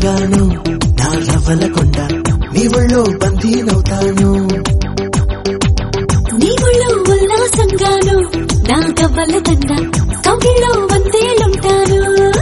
బంగారంగాను నా రవ్వల కొండ నీ ఒళ్ళో బందీనవుతాను నీ ఒళ్ళో ఉల్లాసంగాను నా గవ్వల దండ కౌగిల్లో వందేలుంటాను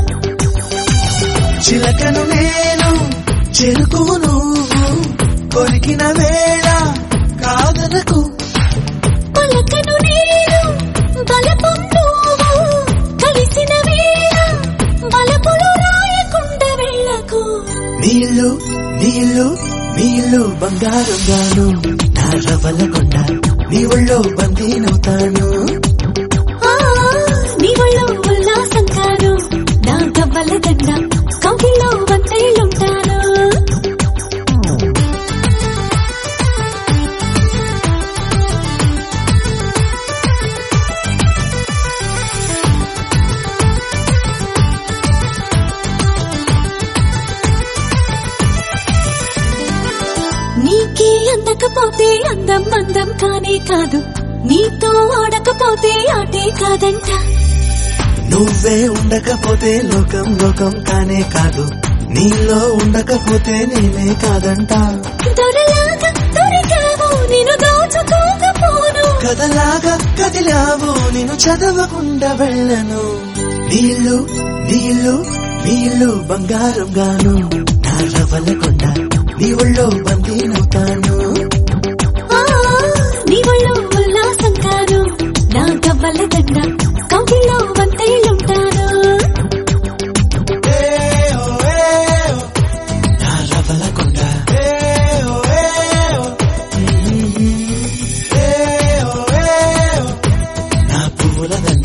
చిలకను నేను చెరుకువు నువ్వు కొరికిన వేళ కాదనకు పలకను నేను బలపం నువ్వు కలిసిన వేళ బలపులు రాయకుండా వెళ్ళకు నీళ్ళు నీళ్ళు నీళ్ళు బంగారంగాను నా రవ్వల కొండ నీ ఒళ్ళో బందీనవుతాను ఆ, నీ ఒళ్ళో ఉల్లాసంగాను నా గవ్వల దండ కౌగిల్లో వందేలుంటాను నీకే అందకపోతే అందం అందం కానే కాదు నీతో ఆడకపోతే ఆటే కాదంట నువ్వే ఉండకపోతే లోకం లోకం కానే కాదు నీలో ఉండకపోతే నేనే కాదంట దొరలాగా దొరికావు నేను దోచుకోకపోను కథలాగా కదిలావు నేను చదవకుండా వెళ్ళను నీళ్ళు నీళ్ళు నీళ్ళు బంగారం గాను నా రవ్వల కొండ నీ ఒళ్ళో బందీనవుతాను ఆ, నీ ఒళ్ళో ఉల్లాసం కాను నా గవ్వల దండ కౌగిల్లో వందేలుంటాను నా రవ్వల కొండ నా పువ్వుల దండ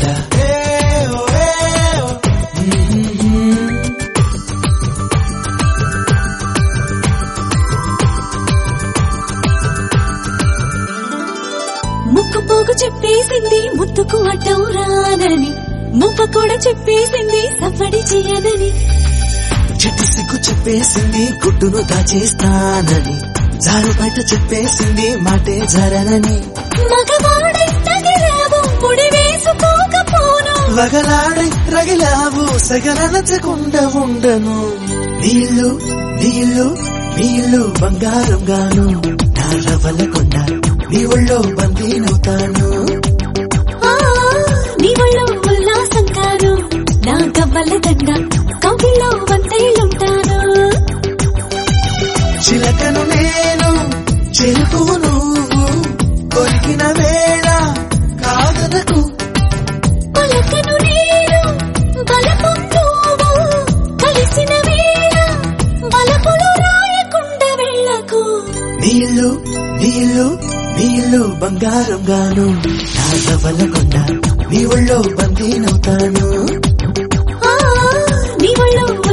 ముక్కు పోగు చెప్పేసింది ముత్తుకు అడ్డం రానని ముప్ప కూడా చెప్పేసింది సవ్వడి చేయనని చిట్టి సిగ్గు చెప్పేసింది గుడ్డును దాచేస్తానని జారు బయట చెప్పేసింది మాటే జరనని మగవాడై తగిలావు ముడి వేసుకోకపోను వగలాడై రగిలావు సగరనచకుండా ఉండను నీళ్ళు నీళ్ళు నీళ్ళు బంగారం గాను నా రవ్వల కొండ నీ ఒళ్ళో బందీనవుతాను ఆ, నీ ఒళ్ళో ఉల్లాసం కాను నా గవ్వల దండ కౌగిల్లో వందేలుంటాను చిలకను నేను చెరుకువు నువ్వు కొరికిన వేళ కాదనకు పలకను నేను బలపం నువ్వు కలిసిన వేళ బలపులు రాయకుండా వెళ్ళకు నీళ్ళు నీళ్ళు నీళ్ళు బంగారం గాను నా రవ్వల కొండ నీ ఒళ్ళో బందీనవుతాను ఆ, నీ ఒళ్ళో